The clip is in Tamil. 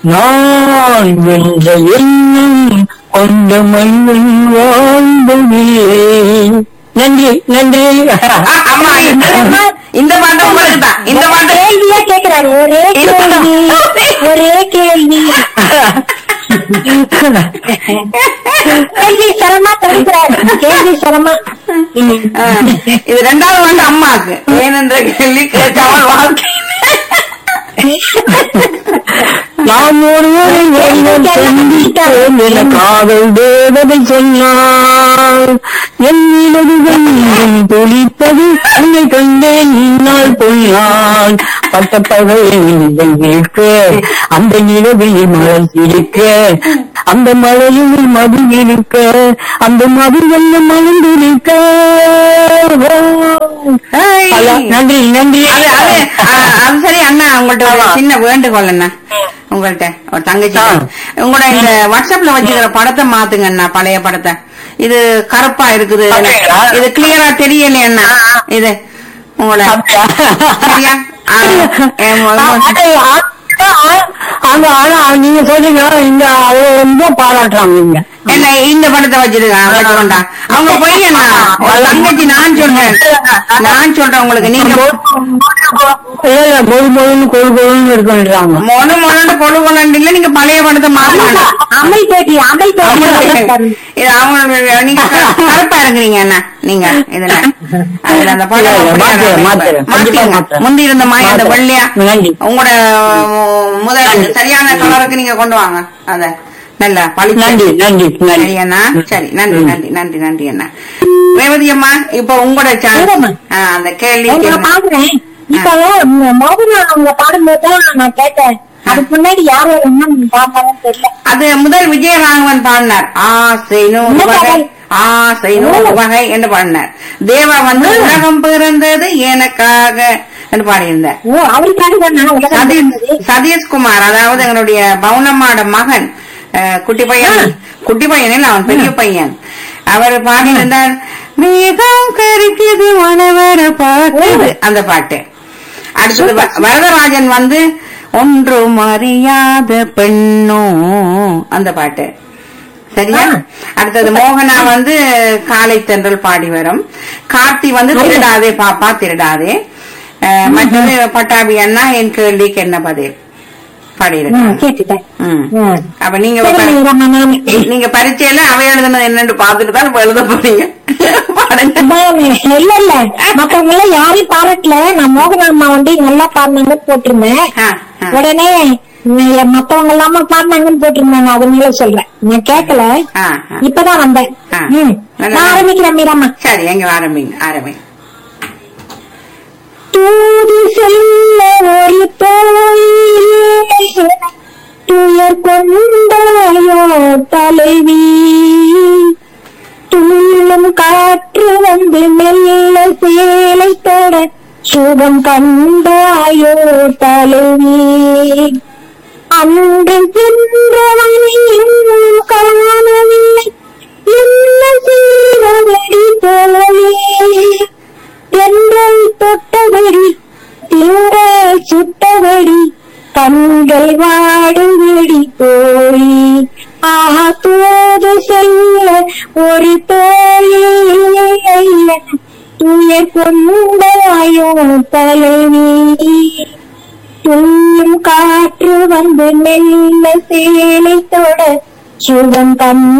நான் வென்ற எண்ணம் கொண்ட மண்ணில் வாழ்ந்ததில்லை நன்றி நன்றி அம்மா இந்த- இந்த பாட்டு உங்களுக்கு தான் இந்த பாட்டு கேள்வியா கேக்குறாரு ஒரே கேள்வி ஒரே கேள்வி கேள்வி சரமா தடுக்கிறாரு கேள்வி சரமா ஆ, இது ரெண்டாவது வந்து அம்மாக்கு ஏனென்ற கேள்வி கேட்காமல் வாழ்க்கை நான் ஒருவரை ஒருவர் சந்தித்தேன் என காதல் தேவதை சொன்னாள் என் நிலவுகள் துளிப்பது உன்னை கண்டேன் இந்நாள் பொன்னாள் பட்டப்பகை இருக்க அந்த நிலவில் மலர் இருக்க அந்த மலையில் மது இருக்க அந்த மது வெள்ள மலர்ந்திருக்க ஹலோ, நன்றி நன்றி அது அது ஆ, அது சரி அண்ணா உங்கள்ட்ட ஒரு சின்ன வேண்டுகோள் அண்ணா உங்கள்ட்ட ஒரு தங்கச்சி ஆ. உங்களோட இந்த வாட்ஸ்அப்ல வச்சுக்கிற படத்தை மாத்துங்க அண்ணா பழைய படத்தை இது கருப்பா இருக்குது அப்படிங்களா? இது கிளியரா தெரியலையே அண்ணா இது உங்களோட சரியா ஆ, என் மகன் அங்க ஆனா நீங்க சொல்றீங்க இந்த அவங்க ரொம்ப பாராட்டுறாங்க நீங்க என்ன இந்த படத்தை வச்சிருக்கான் வச்சுக்கொண்டா அவங்க போய் அண்ணா ஒரு தங்கச்சி நான் சொல்றேன் நான் சொல்றேன் உங்களுக்கு நீங்க இல்ல இல்ல மொழி மொழின்னு கொழு கொழுன்னு இருக்குன்றாங்க மொழு மொழு கொழு கொண்டு இல்ல நீங்க பழைய படத்தை மாத்தலாம் அமல் பேட்டி அமல் பேட்டி இது அவங்க நீங்க க- கருப்பா இருக்கிறீங்க என்ன நீங்க இதுல அதுல அந்த படம் இல்ல, இல்ல, அப்படியே மாத்துறேன், மாத்துறேன். கண்டிப்பா மாத்துங்க. மாத்துறேன். முந்தி இருந்த மாய அந்த மாத்துறேன். வெள்ளையா நன்றி. உங்களோட மு- முதல் சரியான கலருக்கு நீங்க கொண்டு வாங்க அத நல்ல பளிச்சு. நன்றி நன்றி நன்றி சரி அண்ணா சரி நன்றி நன்றி நன்றி நன்றி அண்ணா ரேவதி அம்மா இப்ப உங்களோட ரேவதி. chance. ஆ, அந்த கேள்வி நான் கேளுங்க. பாக்குறேன் இப்ப மோகனா அவங்க பாடும்போது நான் கேட்டேன் அதுக்கு முன்னாடி யார் யார் என்ன பாடுறாங்கன்னு தெரியல அது முதல் விஜயராகவன் பாடினார் ஆசை நூறு என்ன வகை பாடல்? ஆசை நூறு வகை என்று பாடினார் தேவா வந்து உலகம் பிறந்தது எனக்காக என்று பாடியிருந்தார் ஓ அவருக்காக தான் நான் உலகம் சதீஷ் இருந்தது. சதீஷ்குமார் அதாவது எங்களுடைய பவுனம்மாட மகன் அஹ், குட்டி பையன் குட்டி பையன் இல்ல அவன் பெரிய பையன் அவர் பாடியிருந்தார் மேகம் கருக்குது மனவர பாட்டு அந்த பாட்டு அடுத்தது வ- வரதராஜன் வந்து ஒன்றும் அறியாத பெண்ணோ அந்த பாட்டு சரியா ஆ. அடுத்தது மோகனா வந்து காலை தென்றல் பாடி வரும் கார்த்தி வந்து திருடாதே பாப்பா திருடாதே அஹ், மற்றது பட்டாபி அண்ணா என் கேள்விக்கு என்ன பதில் ம், பாடியிருக்காங்க கேட்டுட்டேன் ம். ம். அப்ப நீங்க சரி, ப- மீராம்மா, நான் நீங்க பரீட்சையில அவ எழுதுனது என்னன்னு பாத்துட்டு தான் இப்ப எழுத போறீங்க பாடுங்க அதான், இல்ல இல்ல மத்தவங்க எல்லாம் யாரையும் பாராட்டல நான் மோகன அம்மா வந்து நல்லா பாடினாங்கன்னு போட்டிருந்தேன் ஆ, ஆ. உடனே உம், மத்தவங்க எல்லாம பாடினாங்கன்னு போட்டிருந்தாங்க அதனால சொல்றேன் நான் கேட்கல ஆ, ஆ. இப்பதான் வந்தேன் ஆ. ம். நல்லா- நான் ஆரம்பிக்கிறேன் மீராம்மா சரி எங்க ஆரம்பிங்க ஆரம்பிங்க தூது செல்ல ஒரு தோழியே துயர் கொண்டாயோ தலைவி துள்ளும் காற்று வந்து மெல்ல சேலை தொட சுகம் கண்டாயோ தலைவி அன்று சென்றவனை இன்னும் காணவில்லை என்ன செய்வதடி தோழி தென்றல் தொட்டபடி திங்கள் சுட்டபடி கண்கள் வாடுபடி தோழி ஆஹா தூது செல்ல ஒரு தோழி துயர் கொண்டாயோ தலைவி துள்ளும் காற்று வந்து மெல்ல சேலை தொட சுகம் கண்